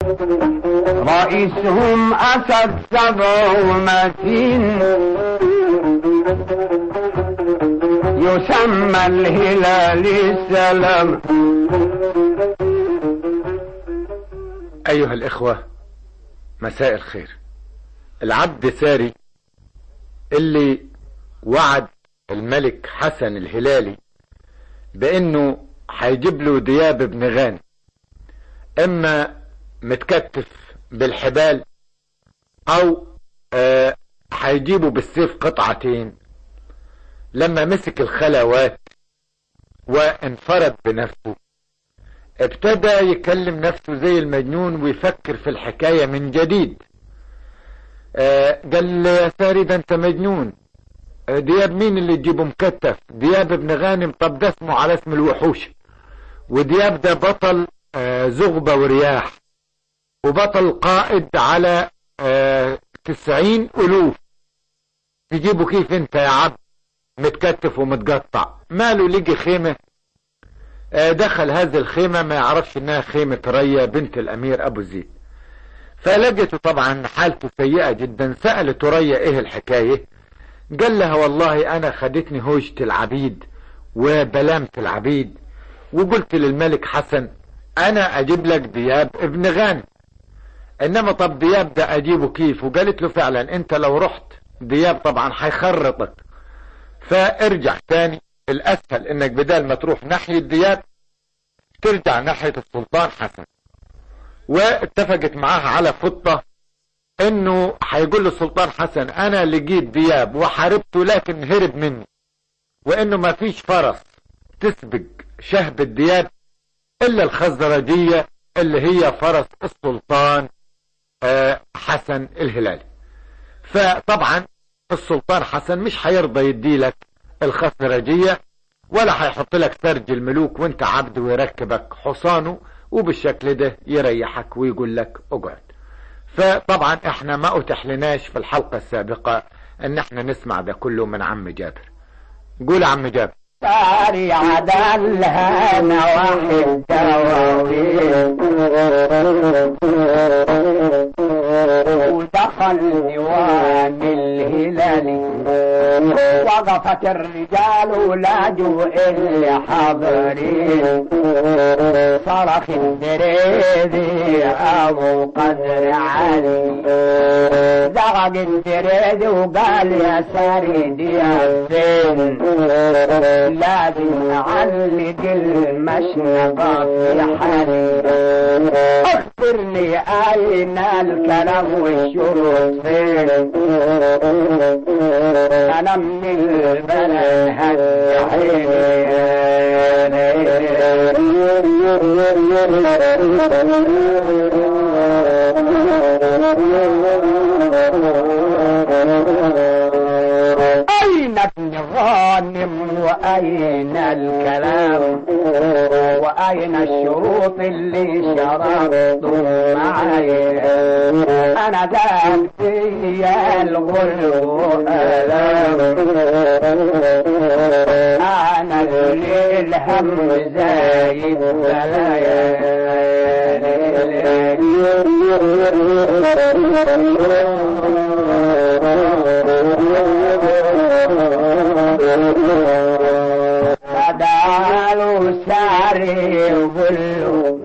رئيسهم أسد سبع متين يسمى الهلال السلام أيها الإخوة مساء الخير العبد ساري اللي وعد الملك حسن الهلالي بأنه هيجيب له دياب ابن غانم إما متكتف بالحبال أو آه هيجيبه بالسيف قطعتين لما مسك الخلوات وانفرد بنفسه ابتدى يكلم نفسه زي المجنون ويفكر في الحكاية من جديد آه قال لي يا ساري ده انت مجنون آه دياب مين اللي تجيبه مكتف دياب ابن غانم طب ده اسمه على اسم الوحوش ودياب ده بطل آه زغبة ورياح وبطل قائد على آه تسعين ألوف تجيبه كيف انت يا عبد متكتف ومتقطع ماله لقي خيمة آه دخل هذه الخيمة ما يعرفش انها خيمة ريا بنت الامير ابو زيد فلقيته طبعا حالته سيئة جدا سألت ريا ايه الحكاية قال لها والله انا خدتني هوجة العبيد وبلامت العبيد وقلت للملك حسن انا اجيب لك دياب ابن غانم انما طب دياب ده اجيبه كيف وقالت له فعلا انت لو رحت دياب طبعا هيخرطك فارجع تاني الاسهل انك بدال ما تروح ناحية دياب ترجع ناحية السلطان حسن واتفقت معاه على خطة انه هيقول للسلطان حسن انا لقيت دياب وحاربته لكن هرب مني وانه ما فيش فرس تسبق شهب الدياب الا الخزرجية اللي هي فرس السلطان حسن الهلالي فطبعا السلطان حسن مش هيرضى يديلك الخزرجية ولا هيحط لك سرج الملوك وانت عبد ويركبك حصانه وبالشكل ده يريحك ويقول لك اقعد فطبعا احنا ما اتح لناش في الحلقة السابقة ان احنا نسمع ده كله من عم جابر قول عم جابر ساري عدلها نواحي ودخل ديوان الهلالي وقفت الرجال لاجوا اللي حاضرين صرخ الدريدي ابو قدر علي زغق الدريدي وقال يا ساري يا فين لازم اعلق المشنقة في حالي اخبر لي اين الكلام والشروط فين انا من البلد أين ابن غانم وأين الكلام وأين الشروط اللي شرطتم معي أنا ذاك يا الغلو ألام أنا اللي الهم زايد فدالوا ساري وقلوا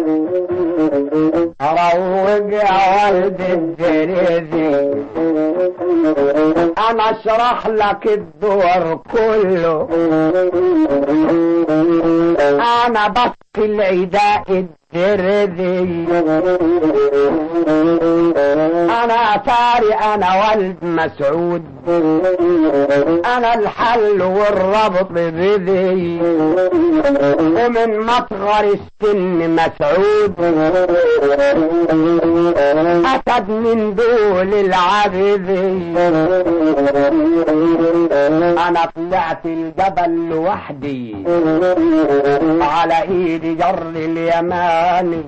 روق يا ولد الدريدي انا اشرح لك الدور كله انا بس العداء الدردي انا ساري انا ولد مسعود انا الحل والربط بذي ومن مصغر السن مسعود اسد من دول العبدي انا طلعت الجبل لوحدي على ايدي جر اليماني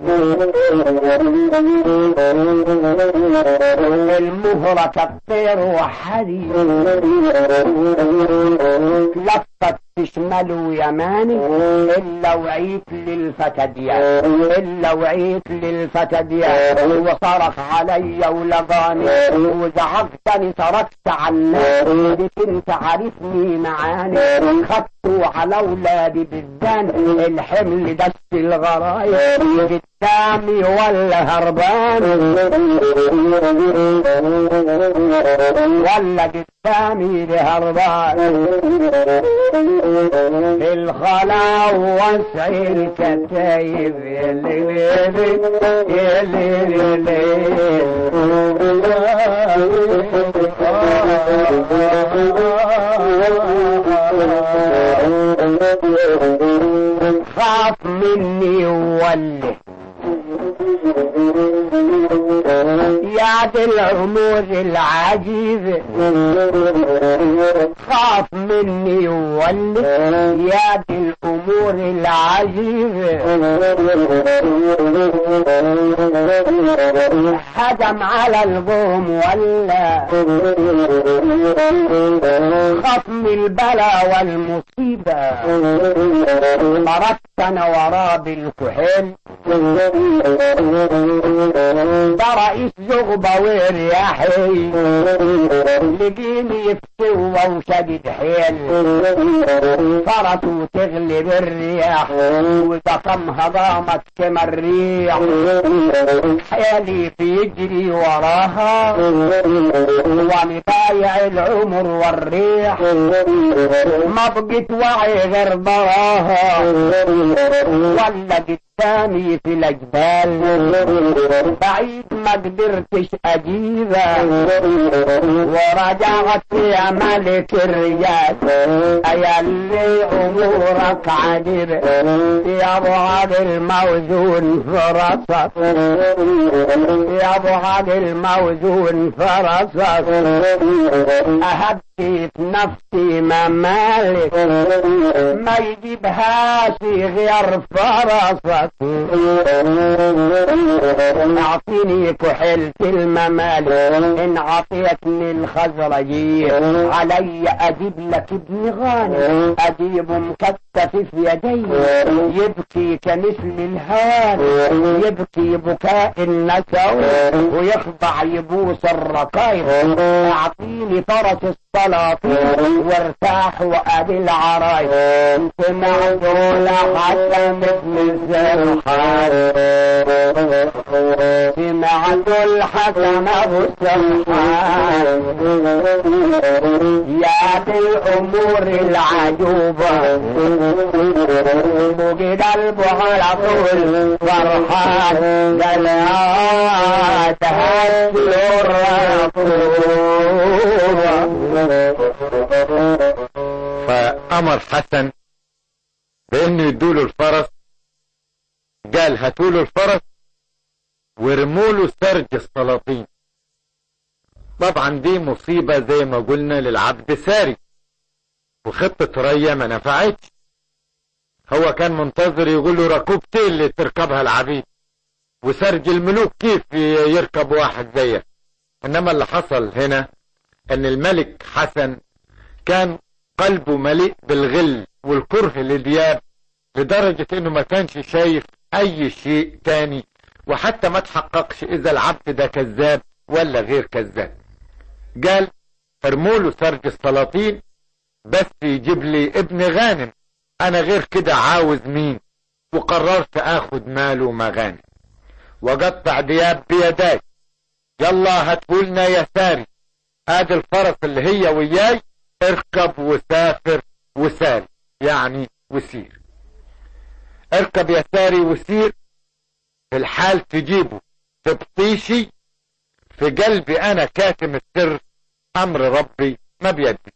المهرة كالطير وحدي لف فتش ماله يماني الا وعيت للفتديان الا وعيت للفتديان وصرخ علي ولقاني وزعقتني تركت عنك انت عارفني معاني خدته على اولادي بالزان الحمل دس الغرايب قدامي ولا هربان ولا قدامي لهربان الخلا وسع الكتايب يا ليل يا ليل خاف مني وولي يا دي الامور العجيبة خاف مني وولي يا دي الامور العجيبة هجم على القوم ولا خاف من البلا والمصيبة مرت انا وراه بالكحيل ده رئيس زغبة ورياحي لقيني يفتوى وشدد حيل فرسه تغلب الرياح وزقمها ضامت كما الريح حيالي بيجري وراها ومبايع العمر والريح ما بقيت وعي غير براها ولا قدامي في الجبال بعيد ما قدرتش اجيبها ورجعت يا ملك الرجال يا اللي امورك عجيبة يا ابو عاد الموزون فرصك يا ابو عاد الموزون فرصك اهدي في نفسي ما مالك ما يجيبهاش غير فرصك اعطيني كحلة الممالك ان عطيتني الخزرجي علي اجيب لك ابن غانم اجيب مكتف في يدي يبكي كمثل الهان يبكي بكاء النسو ويخضع يبوس الرقايق اعطيني فرس السلاطين وارتاح وادي العرايس انت معدول حسن بن الزرحان سمعت الحسن ابو السرحان يا دي الامور العجوبة بقي قلبه على طول فرحان قال يا تهدي فأمر حسن بأنه يدوله الفرس قال هاتوله الفرس وارموله سرج السلاطين طبعا دي مصيبة زي ما قلنا للعبد ساري وخطة ريا ما نفعتش هو كان منتظر يقول له ركوبتين اللي تركبها العبيد وسرج الملوك كيف يركب واحد زيك انما اللي حصل هنا ان الملك حسن كان قلبه مليء بالغل والكره لدياب لدرجة انه ما كانش شايف اي شيء تاني وحتى ما تحققش اذا العبد ده كذاب ولا غير كذاب قال ارموله سرج السلاطين بس يجيب لي ابن غانم انا غير كده عاوز مين وقررت اخد ماله مغانم وقطع دياب بيداي يلا هاتهولنا يا ساري ادي الفرس اللي هي وياي اركب وسافر وساري يعني وسير اركب يا ساري وسير في الحال تجيبه تبطيشي في قلبي انا كاتم السر امر ربي ما بيدي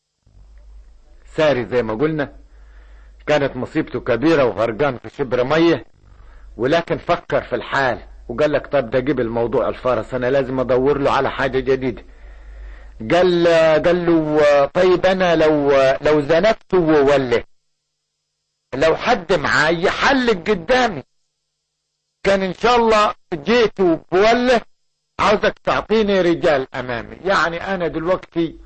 ساري زي ما قلنا كانت مصيبته كبيرة وغرقان في شبر مية ولكن فكر في الحال وقال لك طب ده جيب الموضوع الفرس انا لازم ادور له على حاجة جديدة قال قال له طيب انا لو لو زنقت وولي لو حد معاي يحلق قدامي كان ان شاء الله جيت وبوله عاوزك تعطيني رجال امامي يعني انا دلوقتي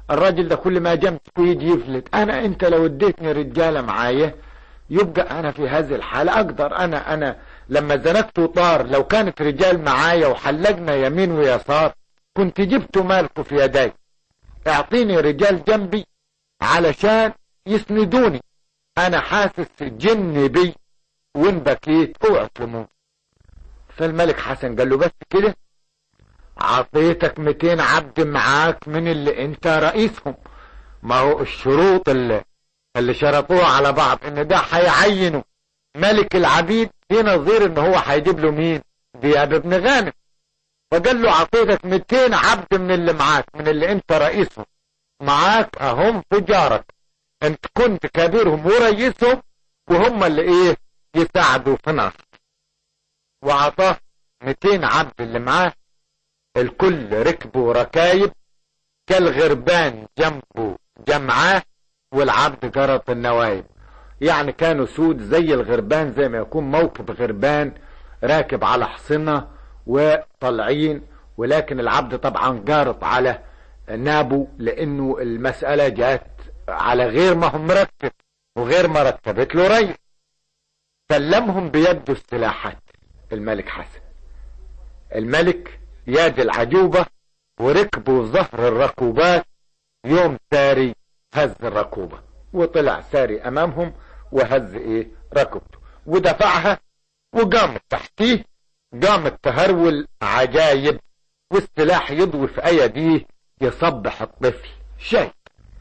الراجل ده كل ما جمسك ويجي يفلت انا انت لو اديتني رجالة معايا يبقى انا في هذه الحالة اقدر انا انا لما زنكت وطار لو كانت رجال معايا وحلقنا يمين ويسار كنت جبت مالكم في يدي اعطيني رجال جنبي علشان يسندوني انا حاسس جن بي وان بكيت اوعى تموت فالملك حسن قال له بس كده عطيتك 200 عبد معاك من اللي انت رئيسهم ما هو الشروط اللي اللي شرطوها على بعض ان ده هيعينه ملك العبيد في نظير ان هو هيجيب له مين دياب ابن غانم فقال له عطيتك 200 عبد من اللي معاك من اللي انت رئيسهم معاك اهم تجارك انت كنت كبيرهم ورئيسهم وهم اللي ايه يساعدوا في نصر وعطاه 200 عبد اللي معاه الكل ركبوا ركايب كالغربان جنبه جمعاه والعبد جرط النوايب يعني كانوا سود زي الغربان زي ما يكون موكب غربان راكب على حصنة وطالعين ولكن العبد طبعا جارط على نابه لانه المسألة جات على غير ما هم مرتب وغير ما رتبت له ريس سلمهم بيده السلاحات الملك حسن الملك ياد العجوبة وركبوا ظهر الركوبات يوم ساري هز الركوبة وطلع ساري امامهم وهز ايه ركبته ودفعها وقامت تحتيه قامت تهرول عجايب والسلاح يضوي في ايديه يصبح الطفل شيء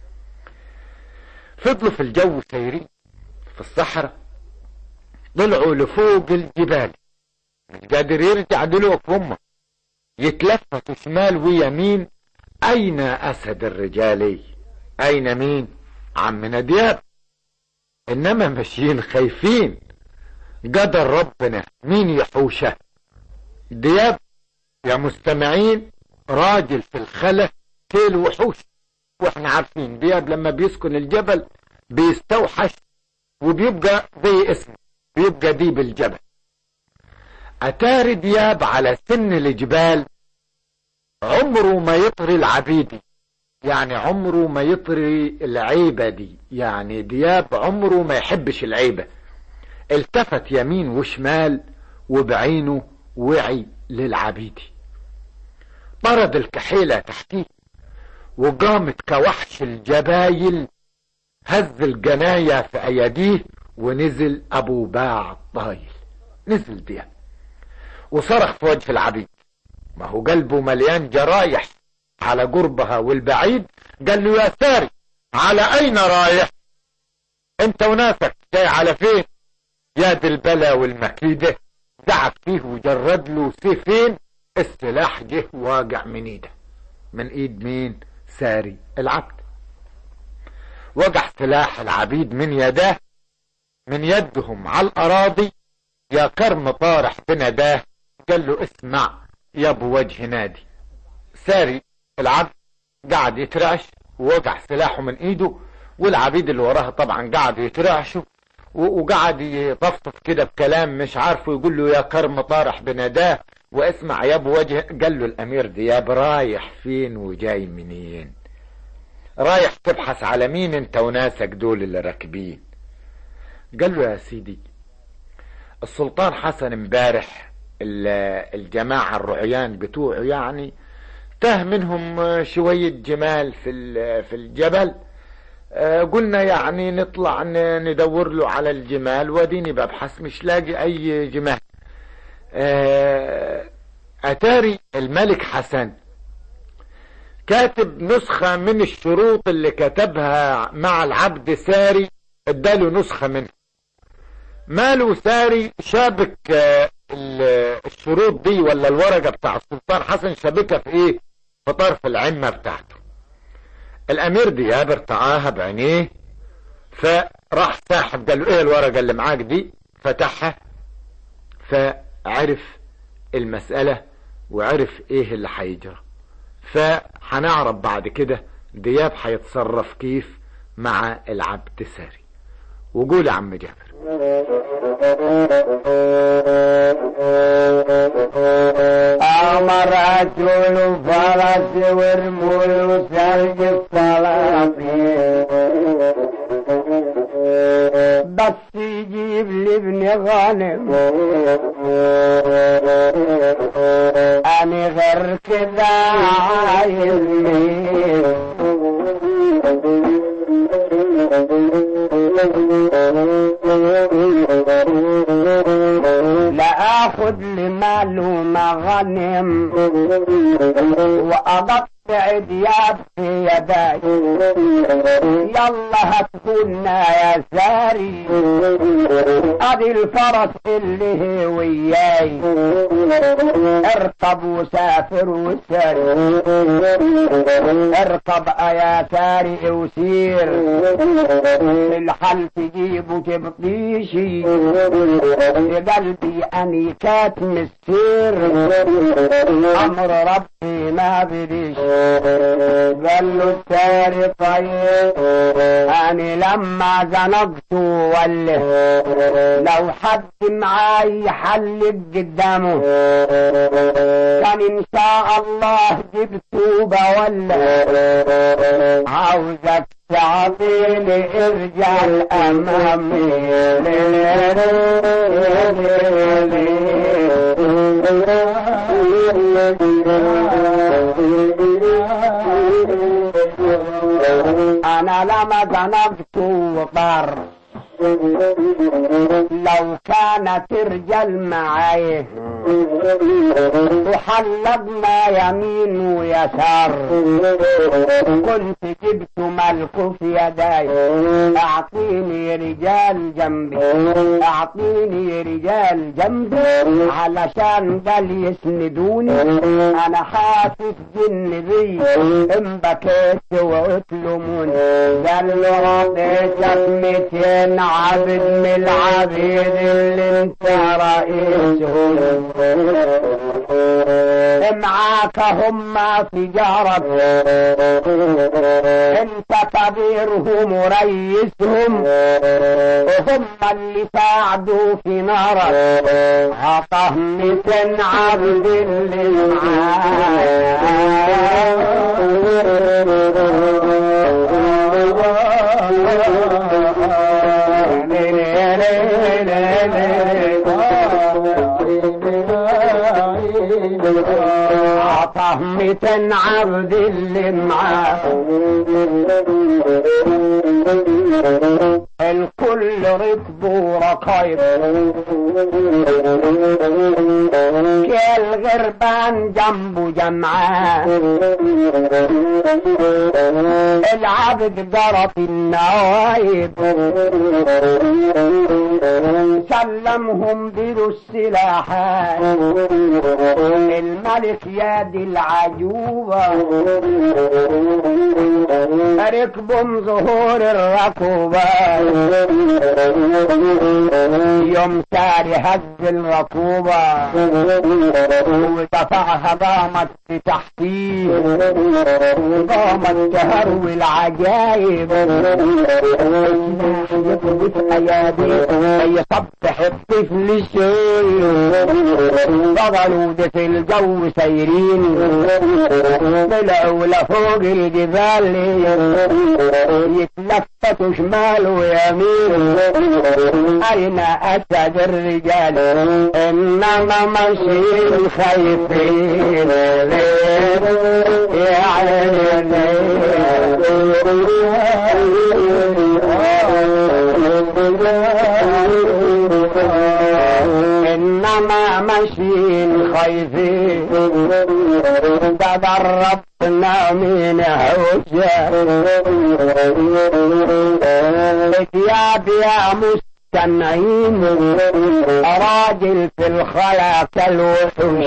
فضلوا في الجو سيرين في الصحراء طلعوا لفوق الجبال مش قادر يرجع دلوقتي هم يتلفتوا شمال ويمين اين اسد الرجالي اين مين عمنا دياب انما ماشيين خايفين قدر ربنا مين يحوشه دياب يا مستمعين راجل في الخلا كيل وحوش واحنا عارفين دياب لما بيسكن الجبل بيستوحش وبيبقى زي اسمه بيبقى ديب الجبل اتاري دياب على سن الجبال عمره ما يطري العبيدي يعني عمره ما يطري العيبة دي يعني دياب عمره ما يحبش العيبة التفت يمين وشمال وبعينه وعي للعبيدي طرد الكحيلة تحتيه وقامت كوحش الجبايل هز الجناية في ايديه ونزل ابو باع الطايل نزل دياب وصرخ في وجه العبيد ما هو قلبه مليان جرايح على قربها والبعيد قال له يا ساري على اين رايح انت وناسك جاي على فين يا دي البلا والمكيدة دعك فيه وجرد له سيفين السلاح جه واقع من ايده من ايد مين ساري العبد وقع سلاح العبيد من يداه من يدهم على الاراضي يا كرم طارح بنداه قال له اسمع يا ابو وجه نادي ساري العبد قاعد يترعش ووقع سلاحه من ايده والعبيد اللي وراه طبعا قاعد يترعشوا وقعد يطفطف كده بكلام مش عارفه يقول له يا كرم طارح بنداه واسمع يا ابو وجه قال له الامير دياب رايح فين وجاي منين رايح تبحث على مين انت وناسك دول اللي راكبين قال له يا سيدي السلطان حسن امبارح الجماعة الرعيان بتوعه يعني تاه منهم شوية جمال في في الجبل قلنا يعني نطلع ندور له على الجمال وديني ببحث مش لاقي اي جمال اتاري الملك حسن كاتب نسخة من الشروط اللي كتبها مع العبد ساري اداله نسخة منها ماله ساري شابك الشروط دي ولا الورقة بتاع السلطان حسن شابكها في ايه في طرف العمة بتاعته الامير دياب ارتعاها بعينيه فراح ساحب قال له ايه الورقة اللي معاك دي فتحها فعرف المسألة وعرف ايه اللي هيجرى فهنعرف بعد كده دياب هيتصرف كيف مع العبد ساري وقول يا عم جابر آه مرأة الفرس ورمول سرج السلاطين بس يجيب لي ابن غانم انا غير كذا عايز لا اخذ لي مال ومغنم واقطع دياب في يداي يلا هتكوننا يا ساري ادي الفرس اللي هي وياي اركب وسافر وساري اركب يا ساري وسير الحل تجيبه تبطيشي قلبي اني كاتم السير امر ربي ما بديش قال له الساري طيب اني لما زنقت وله لو حد معاي حل قدامه كان ان شاء الله جبته بوله عاوزك تعطيني ارجع الامامي انا لما ذنبت وطر لو كانت رجال معاي وحلقنا يمين ويسار كنت جبت ملكه في يداي اعطيني رجال جنبي اعطيني رجال جنبي علشان قال يسندوني انا حاسس جن بي ان بكيت واتلموني قال له عطيتك 200 عبد من العبيد اللي انت رئيسهم معاك هم تجارة انت كبيرهم وريسهم وهم اللي ساعدوا في نارك عطاه ميتين عبد اللي عطاه ميتين عبد اللي معاه الكل ركبوا رقايب كالغربان جنبه جمعاه العبد جرى في النوايب سلمهم بدو السلاحات الملك يادي العجوبة ركبهم ظهور الركوبة يوم ساري هز الركوبة ودفعها قامت في تحتيه قامت تهروي العجايب يقبض ايادي يصبح الطفل الشيء فضلوا ده في الجو سايرين طلعوا لفوق الجبال يتلفتوا شمال ويمين اين اسد الرجال انما ماشيين خايفين يا انما ماشيين خايفين تدربنا من حجة ثياب يا مستمعين راجل في الخلا كالوحوش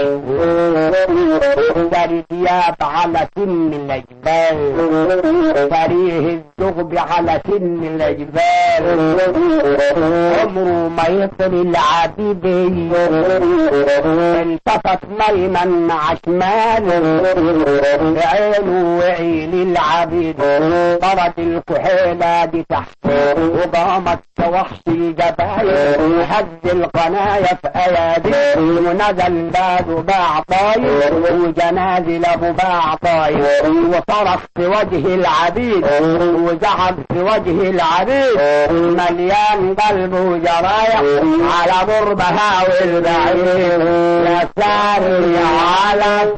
داري ثياب على سن الجبال فريه الزغب على سن الجبال عمره ما يطري العبيدي التفت ميمن مع شمال عينه وعين العبيد طرد الكحيلة دي تحت وقامت وحش الجبايل هز القنايا في اياديه ونزل باب باع طاير وجنازل ابو باع طاير وصرخ في وجه العبيد وزعق في وجه العبيد مليان قلبه جرايح على ضربها والبعيد يا ساري على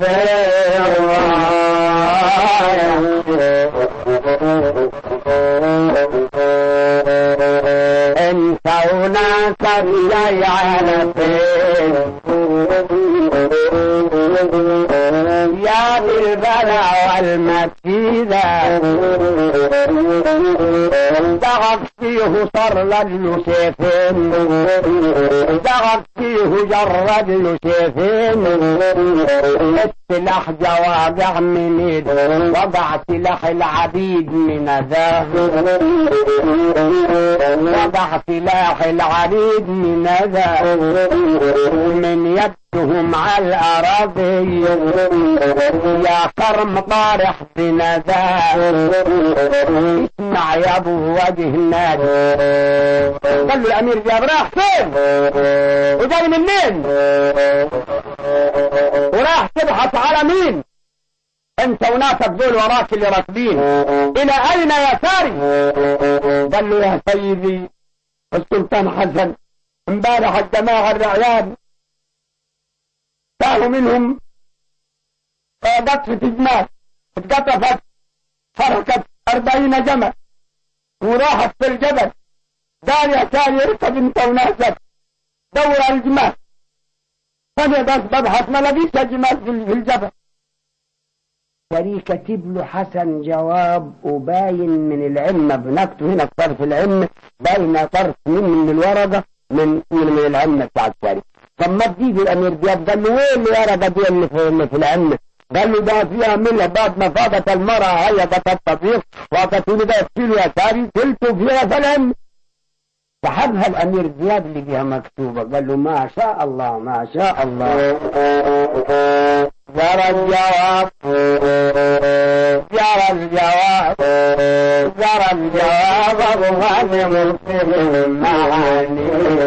فرايح انت وناسك جاي على فين يا بالبلا والمكيدة ضغط فيه صر له سيفين ضغط فيه جرد له سيفين السلاح جواقع من ايد وضع سلاح العبيد من ذا وضع سلاح العبيد من ذا من يدهم على الأراضي يا كرم طارح بندى اسمع يا ابو وجه نادي قال له الامير جاب راح فين وجاي منين وراح تبحث على مين انت وناسك دول وراك اللي راكبين الى اين يا ساري قال له يا سيدي السلطان حسن امبارح الجماعة الرعيان سالوا منهم قطفة جمال اتقطفت حركت أربعين جمل وراحت في الجبل قال يا ساري اركب انت وناسك دور على الجمال فانا بس ببحث ما لقيتش جمال في الجبل فري كاتب له حسن جواب وباين من العمة بنكته هنا في طرف العمة باين طرف من من الورقة من من, من العمة بتاعت ساري طب ما تجيب الامير دياب قال له وين الورقة دي اللي في, اللي في العمة قال له ده فيها منها بعد ما فاضت المرأة هي ده التطبيق وقتلوا ده يقتلوا يا ساري قلت فيها فلم سحبها الامير زياد اللي فيها مكتوبة قال له ما شاء الله ما شاء الله جرى الجواب جرى الجواب جرى الجواب ابو غانم معاني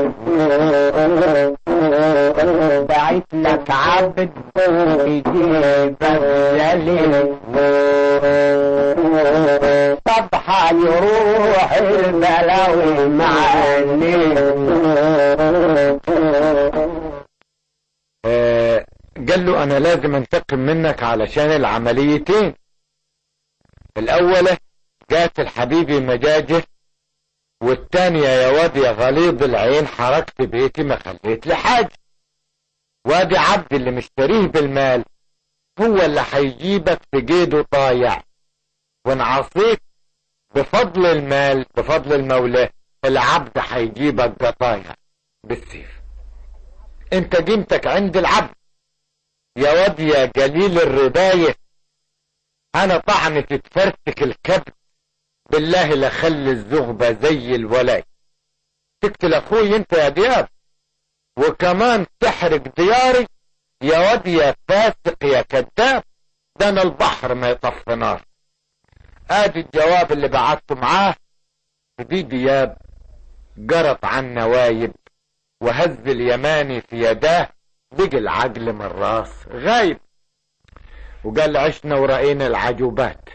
بعت لك عبد يجيب الجليل صبحة يروح البلاوي معاني آه قال له انا لازم انتقم منك علشان العمليتين الاولى جات الحبيبي مجاجه والتانية يا واد يا غليظ العين حركت بيتي ما خليت لي حاجة وادي عبد اللي مشتريه بالمال هو اللي هيجيبك في جيده طايع وان عصيت بفضل المال بفضل المولى العبد هيجيبك قطايع بالسيف انت قيمتك عند العبد يا واد يا جليل الرباية انا طعنتي تفرتك الكبد بالله لخلي الزغبة زي الولاي تقتل اخوي انت يا دياب وكمان تحرق دياري يا واد يا فاسق يا كذاب ده انا البحر ما يطفي نار ادي الجواب اللي بعته معاه دي دياب جرت عن نوايب وهز اليماني في يداه بقي العقل من الراس غايب وقال عشنا ورأينا العجوبات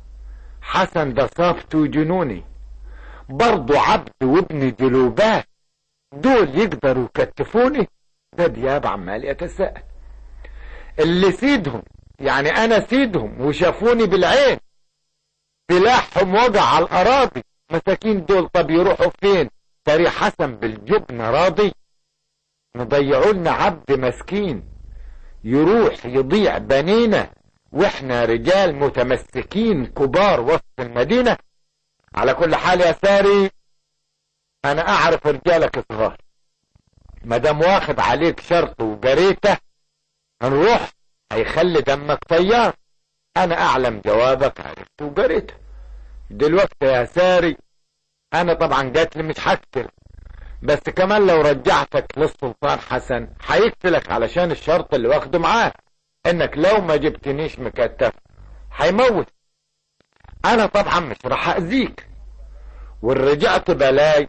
حسن ده صافته جنوني برضو عبد وابن جلوبات دول يقدروا يكتفوني ده دياب عمال يتساءل اللي سيدهم يعني انا سيدهم وشافوني بالعين سلاحهم وجع على الاراضي مساكين دول طب يروحوا فين تاريخ حسن بالجبن راضي نضيعوا لنا عبد مسكين يروح يضيع بنينا واحنا رجال متمسكين كبار وسط المدينة على كل حال يا ساري انا اعرف رجالك صغار مادام واخد عليك شرط وجريته هنروح هيخلي دمك طيار انا اعلم جوابك عرفت وجريته دلوقتي يا ساري انا طبعا جات لي مش هقتل بس كمان لو رجعتك للسلطان حسن هيقتلك علشان الشرط اللي واخده معاه انك لو ما جبتنيش مكتف هيموت انا طبعا مش راح اذيك وان رجعت بلاي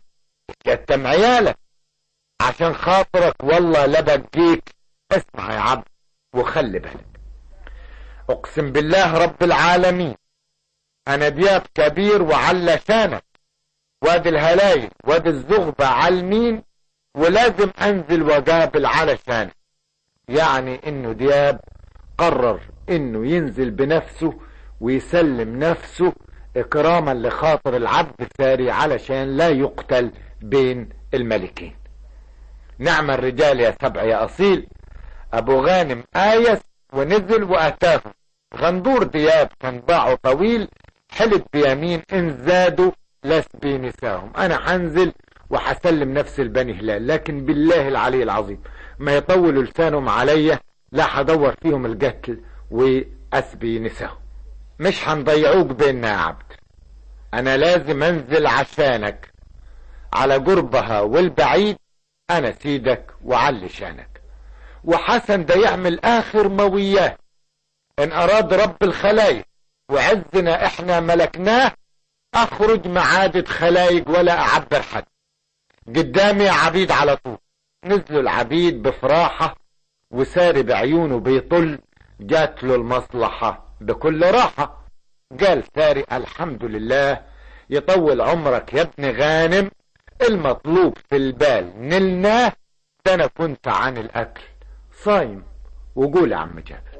يتم عيالك عشان خاطرك والله لا بجيك اسمع يا عبد وخلي بالك اقسم بالله رب العالمين انا دياب كبير وعلى شانك وادي الهلايل وادي الزغبة عالمين ولازم انزل وقابل علشانك يعني انه دياب قرر انه ينزل بنفسه ويسلم نفسه اكراما لخاطر العبد الثاري علشان لا يقتل بين الملكين نعم الرجال يا سبع يا اصيل ابو غانم ايس ونزل واتاه غندور دياب كان باعه طويل حلف بيمين ان زادوا لسبي نساهم انا حنزل وحسلم نفسي لبني هلال لكن بالله العلي العظيم ما يطولوا لسانهم عليا لا حدور فيهم القتل واسبي نساهم مش حنضيعوك بيننا يا عبد انا لازم انزل عشانك على قربها والبعيد انا سيدك وعلي شانك وحسن ده يعمل اخر ما وياه ان اراد رب الخلايق وعزنا احنا ملكناه اخرج معادة خلايق ولا اعبر حد قدامي عبيد على طول نزلوا العبيد بفراحة وساري بعيونه بيطل جات له المصلحة بكل راحة قال ساري الحمد لله يطول عمرك يا ابن غانم المطلوب في البال نلناه ده انا كنت عن الاكل صايم وقول يا عم جابر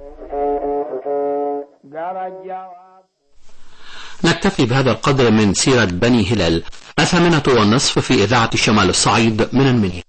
قال الجواب نكتفي بهذا القدر من سيرة بني هلال الثامنة والنصف في إذاعة شمال الصعيد من المنيا